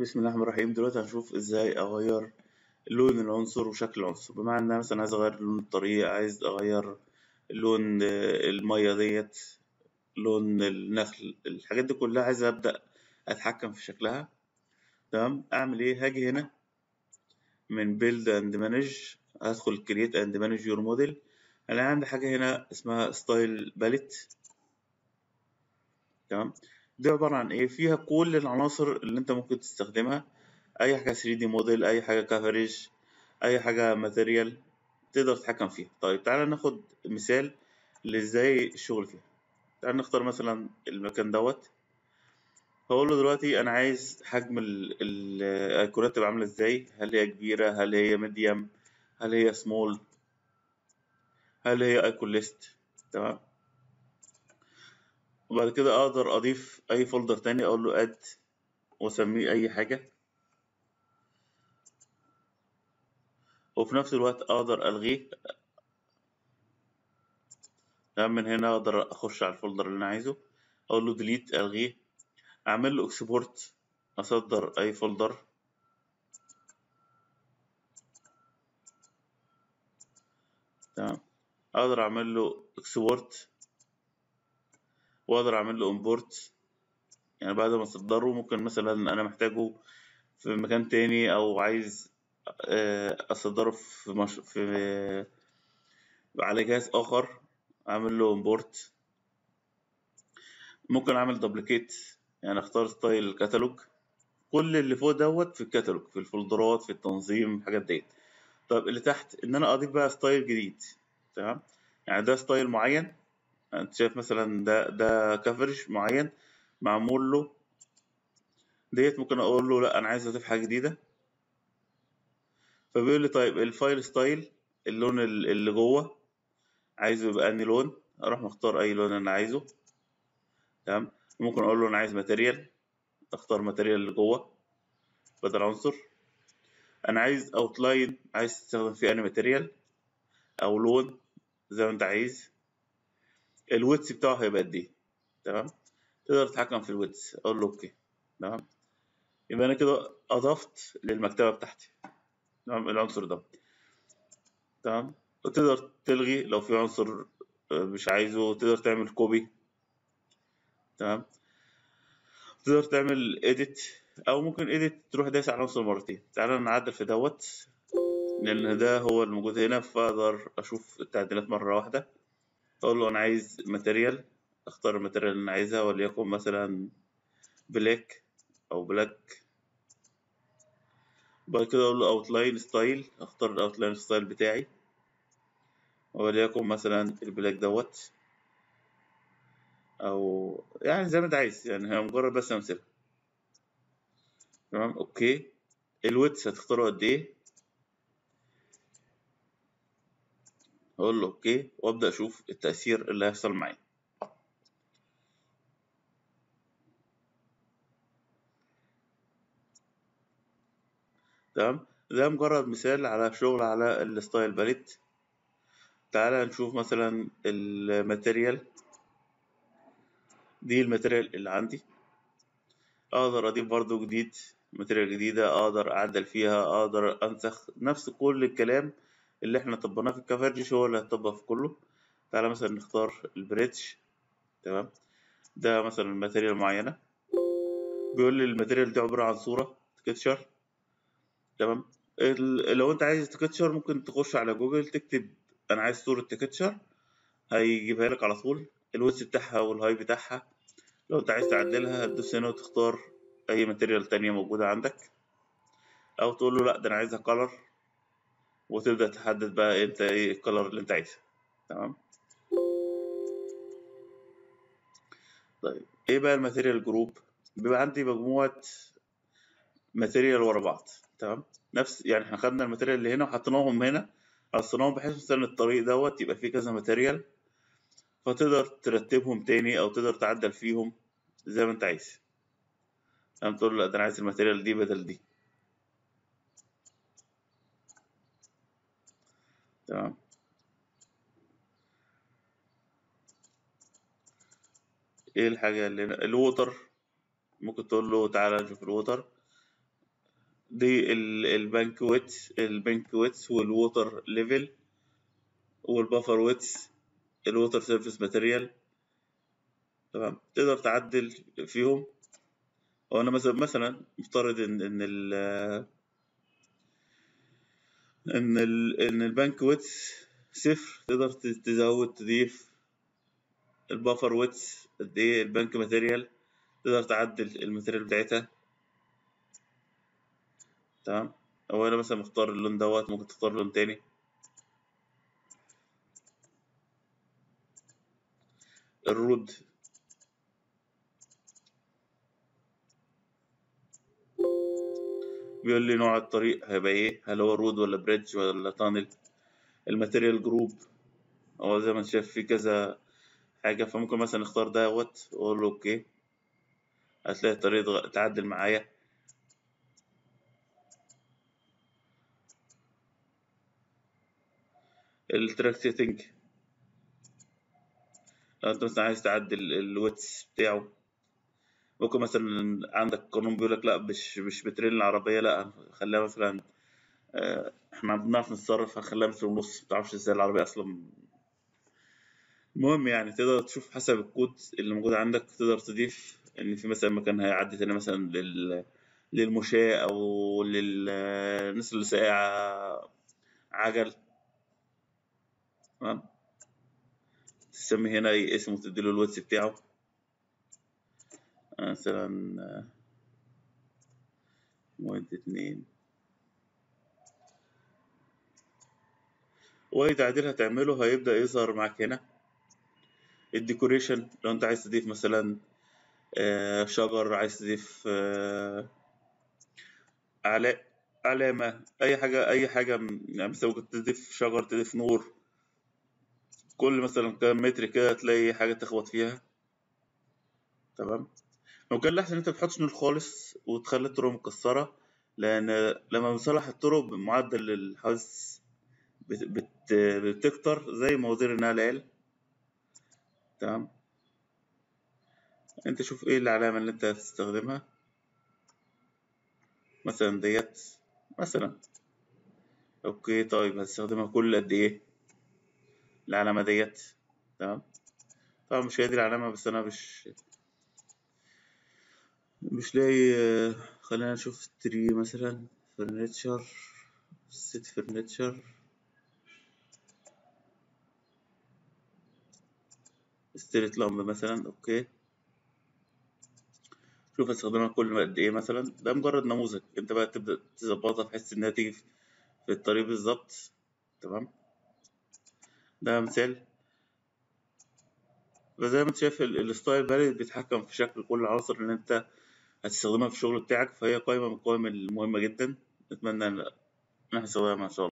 بسم الله الرحمن الرحيم دلوقتي هنشوف ازاي اغير لون العنصر وشكل العنصر بمعنى ان انا مثلا عايز اغير لون الطريق عايز اغير لون آه، المية ديت لون النخل الحاجات دي كلها عايز ابدا اتحكم في شكلها تمام اعمل ايه هاجي هنا من build and manage هدخل create and manage your model انا عندي حاجة هنا اسمها style palette تمام دي عبارة عن ايه فيها كل العناصر اللي انت ممكن تستخدمها اي حاجة 3D موديل اي حاجة كفرج اي حاجة ماتيريال تقدر تتحكم فيها طيب تعالى ناخد مثال لازاي الشغل فيها تعالى نختار مثلا المكان دوت هقول له دلوقتي انا عايز حجم ال- ال- الايقونات تبقى عاملة ازاي هل هي كبيرة هل هي ميديم هل هي سمول هل هي ايكون ليست تمام وبعد كده اقدر اضيف اي فولدر تاني اقول له اد واسميه اي حاجة وفي نفس الوقت اقدر الغيه تمام من هنا اقدر اخش على الفولدر اللي انا عايزه اقول له ديليت الغيه اعمل له اكسبورت اصدر اي فولدر تمام اقدر اعمل له اكسبورت واقدر اعمل له امبورت يعني بعد ما اصدره ممكن مثلا انا محتاجه في مكان تاني او عايز آه، اصدره في, مش... في على جهاز اخر اعمل له امبورت ممكن اعمل دبليكيت يعني اختار ستايل كتالوج كل اللي فوق دوت في الكتالوج في الفولدرات في التنظيم الحاجات ديت طب اللي تحت ان انا اضيف بقى ستايل جديد تمام يعني ده ستايل معين انت شايف مثلا ده ده كفرج معين معمول له ديت ممكن اقول له لا انا عايز اضيف حاجه جديده فبيقول لي طيب الفايل ستايل اللون ال- اللي جوه عايزه يبقى انهي لون اروح مختار اي لون انا عايزه تمام ممكن اقول له انا عايز ماتيريال اختار ماتيريال اللي جوه بدل عنصر انا عايز اوتلاين عايز تستخدم فيه انهي ماتيريال او لون زي ما انت عايز الويتس بتاعه هيبقى قد ايه تمام تقدر تتحكم في الويتس اقول له اوكي تمام يبقى انا كده اضفت للمكتبه بتاعتي تمام العنصر ده تمام وتقدر تلغي لو في عنصر آه، مش عايزه تقدر تعمل كوبي تمام تقدر تعمل edit او ممكن edit تروح دايس على العنصر مرتين تعالى نعدل في دوت لان ده هو الموجود هنا فاقدر اشوف التعديلات مره واحده اقول له انا عايز ماتيريال اختار الماتيريال اللي انا عايزها وليكن مثلا بلاك او بلاك بعد كده اقول له اوتلاين ستايل اختار الاوتلاين ستايل بتاعي وليكن مثلا البلاك دوت او يعني زي ما انت عايز يعني هي مجرد بس امثله تمام اوكي الويتس هتختاره قد ايه اقول له اوكي وابدا اشوف التاثير اللي هيحصل معايا تمام ده مجرد مثال على شغل على الستايل باليت تعالى نشوف مثلا الماتيريال دي الماتيريال اللي عندي اقدر اضيف برضو جديد ماتيريال جديدة اقدر اعدل فيها اقدر انسخ نفس كل الكلام اللي احنا طبقناه في الكفرجيش هو اللي هيطبق في كله تعالى مثلا نختار البريتش تمام ده مثلا ماتيريال معينة بيقول لي الماتيريال دي عبارة عن صورة سكتشر تمام ال- لو انت عايز تكتشر ممكن تخش على جوجل تكتب انا عايز صورة تكتشر هيجيبها لك على طول الويدث بتاعها والهاي بتاعها لو انت عايز تعدلها هتدوس هنا وتختار اي ماتيريال تانية موجودة عندك او تقول له لا ده انا عايزها كلر وتبدأ تحدد بقى انت ايه الكلر اللي انت عايزها تمام طيب ايه بقى الماتيريال جروب بيبقى عندي مجموعة ماتيريال ورا بعض تمام نفس يعني احنا خدنا الماتيريال اللي هنا وحطيناهم هنا قصيناهم بحيث مثلا الطريق دوت يبقى فيه كذا ماتيريال فتقدر ترتبهم تاني او تقدر تعدل فيهم زي ما انت عايز تمام تقول له لا ده انا عايز الماتيريال دي بدل دي تمام ايه الحاجة اللي هنا الووتر ممكن تقول له تعالى نشوف الووتر دي ال- البنك ويتس البنك ويتس والووتر ليفل والبفر ويتس الووتر سيرفيس ماتيريال تمام تقدر تعدل فيهم وانا مثلا مثلا مفترض ان ان ال ان ال ان البنك ويتس صفر تقدر ت- تزود تضيف البفر ويتس قد ايه البنك ماتيريال تقدر تعدل الماتيريال بتاعتها تمام او انا مثلا مختار اللون دوت ممكن تختار لون تاني الرود بيقول لي نوع الطريق هيبقى ايه هل هو رود ولا بريدج ولا تانل الماتيريال جروب هو زي ما انت شايف في كذا حاجة فممكن مثلا اختار دوت واقول له اوكي هتلاقي الطريق اتغ- اتعدل معايا التراك سيتنج لو انت مثلا عايز تعدل الويتس بتاعه ممكن مثلا عندك قانون بيقول لك لا مش مش بترين العربية لا خليها مثلا آه، احنا بنعرف نتصرف هنخليها متر ونص متعرفش ازاي العربية اصلا المهم يعني تقدر تشوف حسب الكود اللي موجود عندك تقدر تضيف ان في مثلا مكان هيعدي تاني مثلا لل للمشاة او للناس اللي سايقة عجل تمام تسمي هنا اي اسم وتديله الواتس بتاعه مثلا آه، بوينت اتنين واي تعديل هتعمله هيبدأ يظهر معاك هنا الديكوريشن لو انت عايز تضيف مثلا آه، شجر عايز تضيف آه، علا- علامة أي حاجة أي حاجة م- يعني مثلا ممكن تضيف شجر تضيف نور كل مثلا كام متر كده تلاقي حاجة تخبط فيها تمام لو كان الأحسن إن أنت متحطش نور خالص وتخلي الطرق مكسرة لأن لما بنصلح الطرق بمعدل الحوادث بت... بت... بتكتر زي موازير النقل قال تمام أنت شوف إيه العلامة اللي أنت هتستخدمها مثلا ديت مثلا أوكي طيب هتستخدمها كل قد إيه العلامة ديت تمام طبعا مش هي دي العلامة بس أنا مش مش لاقي آه، خلينا نشوف تري مثلا فرنتشر ست فرنتشر ستريت لامب مثلا اوكي شوف هستخدمها كل قد ايه مثلا ده مجرد نموذج انت بقى تبدأ تظبطها بحيث انها تيجي في في الطريق بالظبط تمام ده مثال فزي ما انت شايف ال- الستايل فاليد بيتحكم في شكل كل عنصر اللي انت هتستخدمها في الشغل بتاعك فهي قائمة من القوائم المهمة جدا نتمنى ان احنا نستخدمها ان شاء الله